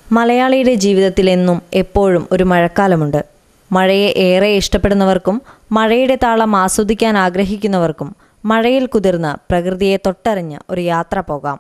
മലയാളിയുടെ ജീവിതത്തിൽ എന്നും എപ്പോഴും ഒരു മഴക്കാലമുണ്ട് മഴയെ ഏറെ ഇഷ്ടപ്പെടുന്നവർക്കും മഴയുടെ താളം ആസ്വദിക്കാൻ ആഗ്രഹിക്കുന്നവർക്കും മഴയിൽ കുതിർന്ന് പ്രകൃതിയെ തൊട്ടറിഞ്ഞ് ഒരു യാത്ര പോകാം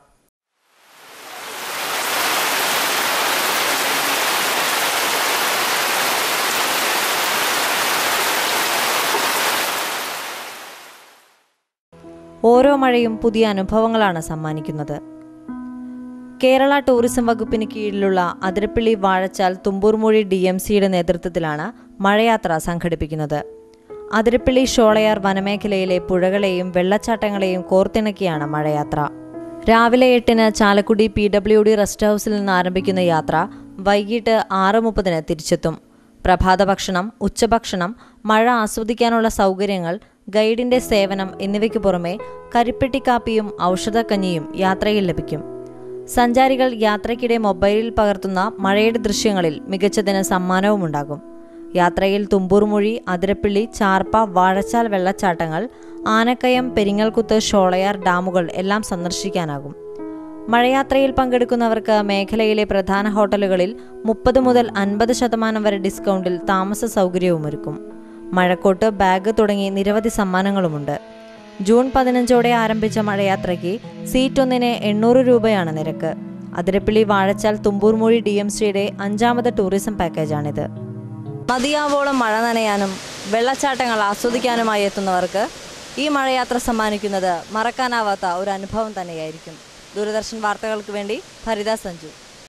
ഓരോ മഴയും പുതിയ അനുഭവങ്ങളാണ് സമ്മാനിക്കുന്നത് കേരള ടൂറിസം വകുപ്പിന് കീഴിലുള്ള അതിരപ്പള്ളി വാഴച്ചാൽ തുമ്പൂർമൂഴി ഡി എം സിയുടെ നേതൃത്വത്തിലാണ് മഴയാത്ര സംഘടിപ്പിക്കുന്നത് അതിരപ്പള്ളി ഷോളയാർ വനമേഖലയിലെ പുഴകളെയും വെള്ളച്ചാട്ടങ്ങളെയും കോർത്തിണക്കിയാണ് മഴയാത്ര രാവിലെ എട്ടിന് Chalakudy P W D rest ഹൗസിൽ നിന്ന് ആരംഭിക്കുന്ന യാത്ര വൈകിട്ട് ആറ് മുപ്പതിന് തിരിച്ചെത്തും പ്രഭാത ഭക്ഷണം ഉച്ചഭക്ഷണം മഴ ആസ്വദിക്കാനുള്ള സൗകര്യങ്ങൾ ഗൈഡിന്റെ സേവനം എന്നിവയ്ക്ക് പുറമെ കരിപ്പെട്ടി കാപ്പിയും ഔഷധക്കഞ്ഞിയും യാത്രയിൽ ലഭിക്കും സഞ്ചാരികൾ യാത്രയ്ക്കിടെ മൊബൈലിൽ പകർത്തുന്ന മഴയുടെ ദൃശ്യങ്ങളിൽ മികച്ചതിന് സമ്മാനവുമുണ്ടാകും യാത്രയിൽ തുമ്പൂർമൊഴി അതിരപ്പള്ളി ചാർപ്പ വാഴച്ചാൽ വെള്ളച്ചാട്ടങ്ങൾ ആനക്കയം പെരിങ്ങൽകുത്ത് ഷോളയാർ ഡാമുകൾ എല്ലാം സന്ദർശിക്കാനാകും മഴയാത്രയിൽ പങ്കെടുക്കുന്നവർക്ക് മേഖലയിലെ പ്രധാന ഹോട്ടലുകളിൽ മുപ്പത് മുതൽ അൻപത് ശതമാനം വരെ ഡിസ്കൗണ്ടിൽ താമസ സൗകര്യവുമൊരുക്കും മഴക്കോട്ട് ബാഗ് തുടങ്ങി നിരവധി സമ്മാനങ്ങളുമുണ്ട് ജൂൺ പതിനഞ്ചോടെ ആരംഭിച്ച മഴയാത്രയ്ക്ക് സീറ്റ് ഒന്നിന് എണ്ണൂറ് രൂപയാണ് നിരക്ക് അതിരപ്പള്ളി വാഴച്ചാൽ തുമ്പൂർമൊഴി ഡി എം സിയുടെ അഞ്ചാമത് ടൂറിസം പാക്കേജാണിത് മതിയാവോളം മഴ നനയാനും വെള്ളച്ചാട്ടങ്ങൾ ആസ്വദിക്കാനുമായി എത്തുന്നവർക്ക് ഈ മഴയാത്ര സമ്മാനിക്കുന്നത് മറക്കാനാവാത്ത ഒരു അനുഭവം തന്നെയായിരിക്കും ദൂരദർശൻ വാർത്തകൾക്ക് വേണ്ടി ഭരിത സഞ്ജു